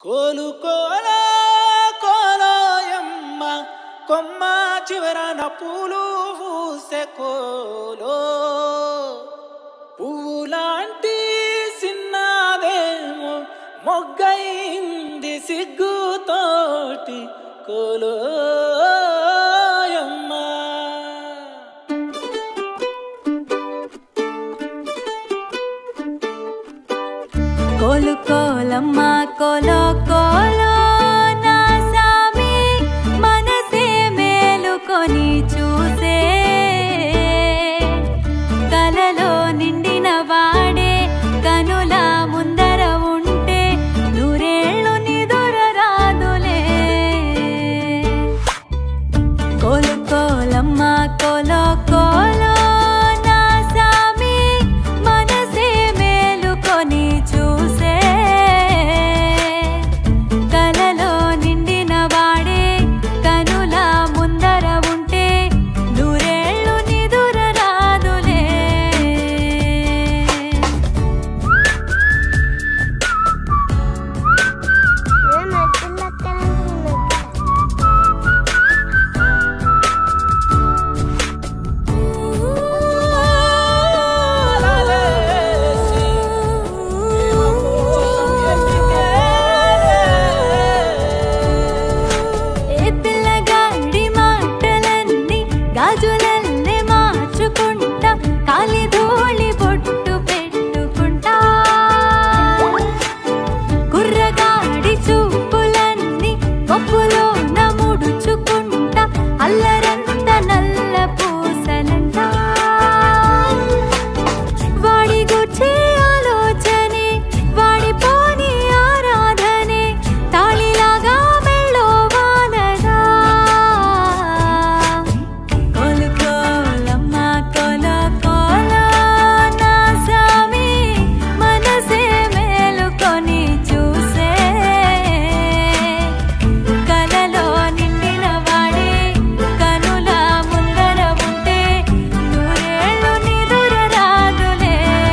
కోలు కోలో కోలోయమ్మ కొమ్మ చివరన పూలు పూసే కోలో పువ్వులాంటి సిన్నదేమో మొగ్గైంది సిగ్గుతోటి కోలోయమ్మ కోలు కోలమ్మ కోలో కోలో నా సామి మనసే మేలుకొని చూసే కలలో నిండిన వాడే కనుల ముందర ఉంటే నూరేళ్ళు నిదుర రాదులే కోలు కోలమ్మ కోలో కోలో నా సామి మనసే మేలుకొని చూసే కలలో నిండిన వాడే కనుల ముందర ఉంటే నూరేళ్ళు నిదుర రాదులే నేను మధ్యలో అక్కడ ఏ పిల్లగాడి మాటలన్నీ గాజులల్లే మార్చుకుంటా కాలి ధూళి బొట్టు పెట్టుకుంటా కుర్రగాడి చూపులన్నీ పప్పులో నముడుచుకుంటా అల్లరంత నల్ల పూసలంట వాడి గుర్చి ఆలోచనే వాడి పోని ఆరాధనే తాళిలాగా మెళ్ళో వాలదా కోలు కోలమ్మ కోల కోల నా సామి మనసే మేలుకొని చూసే కలలో నిండిన వాడే కనుల ముందర ఉంటే నూరేళ్ళు నిదుర రాదులే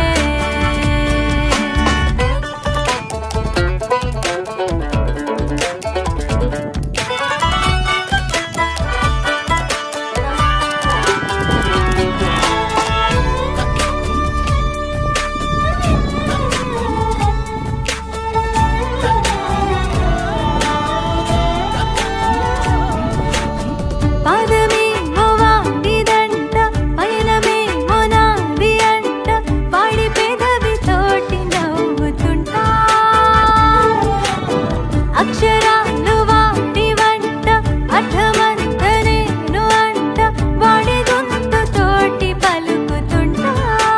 పాదమే వాడిదంట పయనమే నాది అంట వాడి పెదవి తోటి నవ్వుతుంటా అక్షరాలు వాడి వంట అర్థమంత నేను అంట వాడి గొంతు తోటి పలుకుతుంటా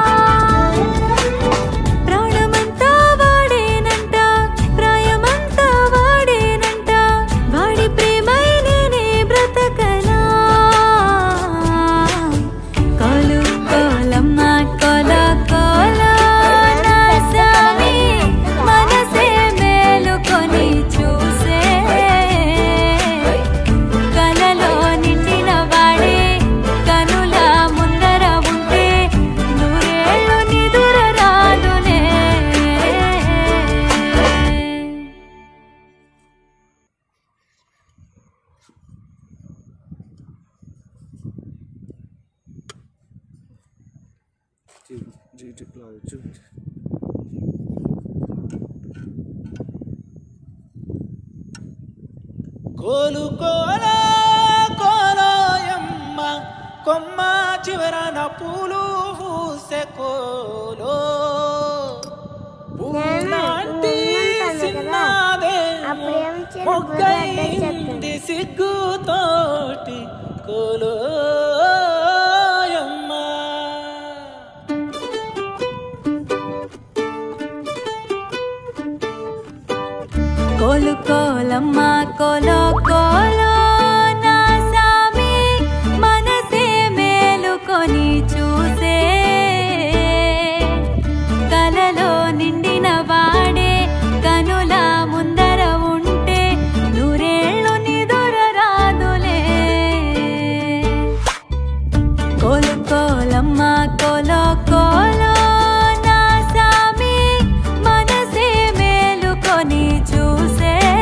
ప్రాణమంతా వాడేనంట ప్రాయమంతా వాడేనంట వాడి ప్రేమై నేనే బ్రతకనా కోలు కోలమ్మ కోల కోల నా సామి మనసే మేలుకొని చూసే కలలో నిండిన వాడే కనుల ముందర ఉంటే నూరేళ్ళు నిదుర రాదులే కోలు కోలో కోలోయమ్మ కొమ్మ చివరన పూలు పూసే కోలో పూలాంటి సిన్నదేమో అప్పుడు ఏం చేయాలి? మొగ్గైంది సిగ్గుతోటి కోలోయమ్మ కోలు కోలమ్మ కోలో కోలో నా సామి మనసే మేలుకొని చూసే కలలో నిండిన వాడే కనుల ముందర ఉంటే నూరేళ్ళు నిదుర రాదులే కోలు కోలమ్మ కోలో కోలో నా సామి మనసే మేలుకొని చూసే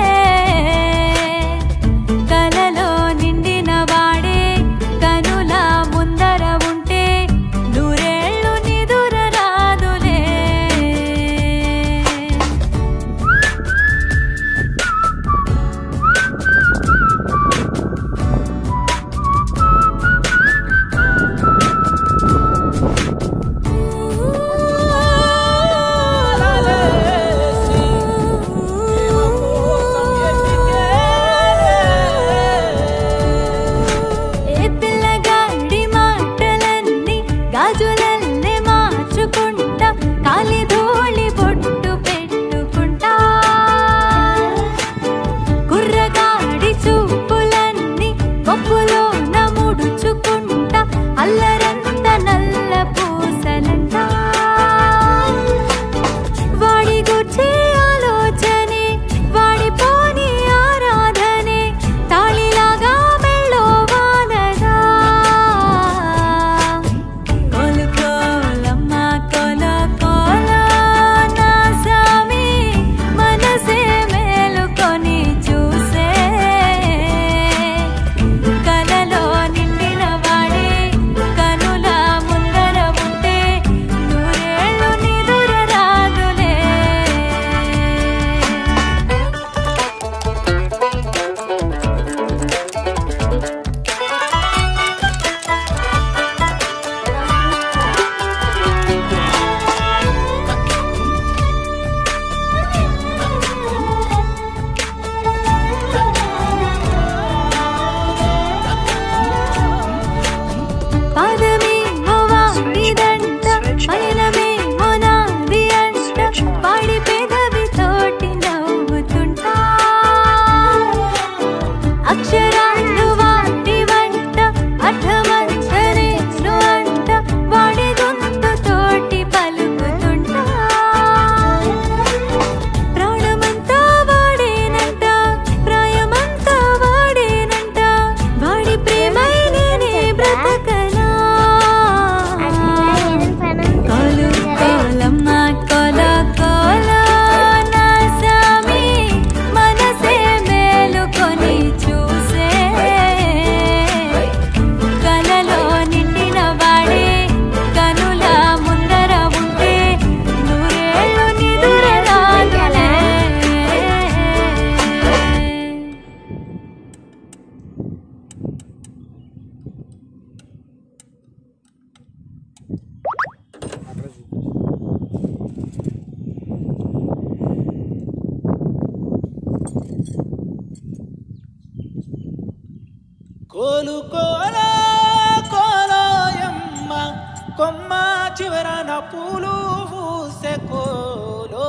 కోలు కోలో కోలోయమ్మ కొమ్మ చివరన పూలు పూసే కోలో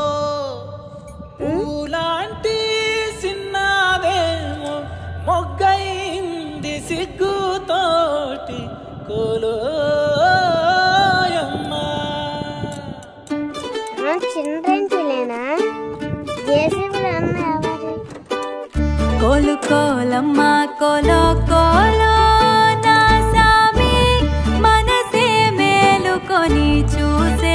పూలాంటి సిన్నదేమో మొగ్గైంది సిగ్గుతోటి కోలోయమ్మ ఆ చిల్డ్రన్స్లేనా జేసీబీలు అన్న ఎవరు కోలు కోలమ్మ కోలో కోలో నా సామి మనసే మేలుకొని చూసే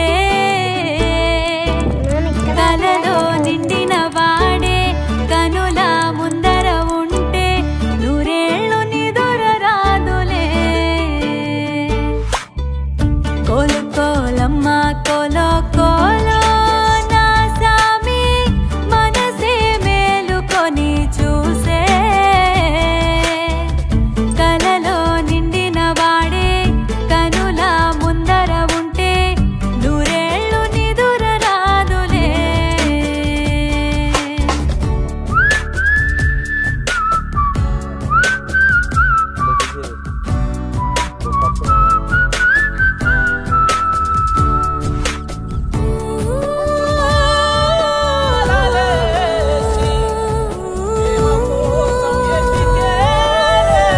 నేను ఇక్కడ కలలో నిండిన వాడే కనుల ముందర ఉంటే నూరేళ్ళు నిదుర రాదులే కోలు కోలమ్మ కోలో కోలో నా సామి మనసే మేలుకొని చూసే కలలో నిండిన వాడే కనుల ముందర ఉంటే నూరేళ్ళు నిదుర రాదులే లాలేసి ప్రేమ కోసం ఎతికేనే.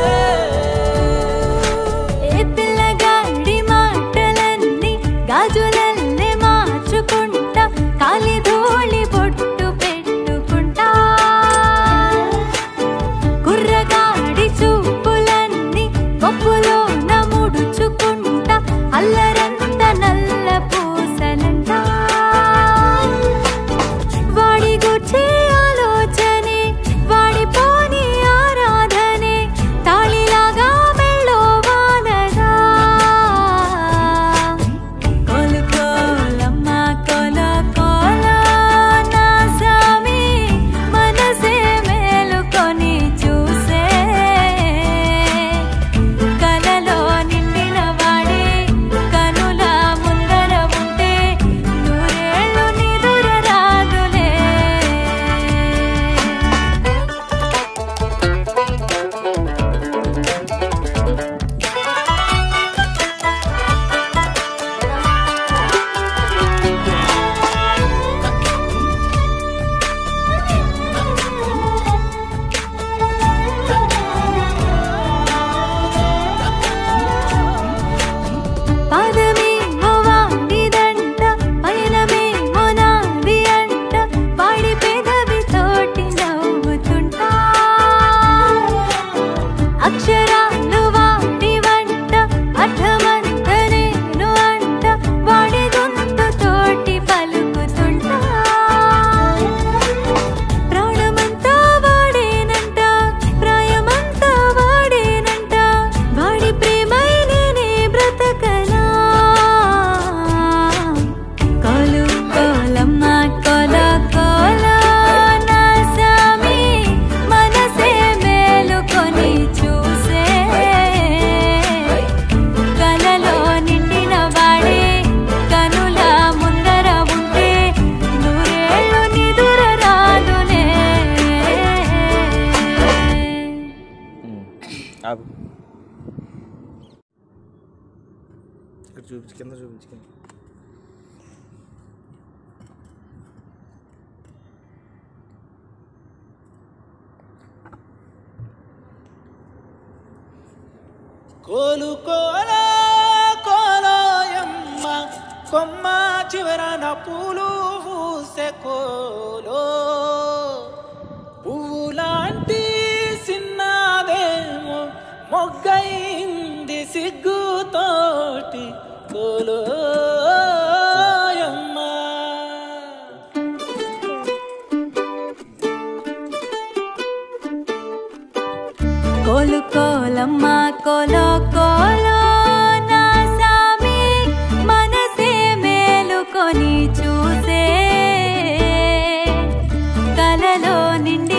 ఏ పిల్లగాడి మాటలన్నీ గాజులల్లే మార్చుకుంటా కాలి ధూళి బొట్టు పెట్టుకుంటా కుర్రగాడి చూపులన్నీ కొప్పులో నముడుచుకుంటా అల్లరంత నల్ల పూసలంటా వాడి గుర్చే ఆలోచనే వాడి పోని ఆరాధనే తాళిలాగా మెళ్ళో వాలగా కోలు కోలమ్మ కోల కోల నా సామి మనసే మేలుకొని చూసే కలలో నిండిన వాడే కనుల ముందర ఉంటే నూరేళ్ళు నిదుర రాదులే పాదమే వాడిదంట పయనమే మొనాది అంట వాడి పెదవి తోటి నవ్వుతుంటా అక్షరాలు వాడి వంట అర్థమంత నేను అంట వాడి గొంతు తోటి పలుకుతుంటా ప్రాణమంతా వాడేనంట ప్రాయమంతా వాడేనంట వాడి ప్రేమై నేనే బ్రతకనా కోలు కోలమ్మ కోల కోల నా సామి మనసే మేలుకొని చూసే కలలో నిండిన వాడే కనుల ముందర ఉంటే నూరేళ్ళు నిదుర రాదులే ఆపు ఇక్కడ చూపించు కింద చూపించు కింద కోలు కోలో కోలోయమ్మ కొమ్మ చివరన పూలు పూసే కోలో పువ్వులాంటి సిన్నదేమో మొగ్గైంది సిగ్గుతోటి కోలోయమ్మ కోలు కోలమ్మ కోలో కోలో నా సామి మనసే మేలుకొని చూసే కలలో నిండి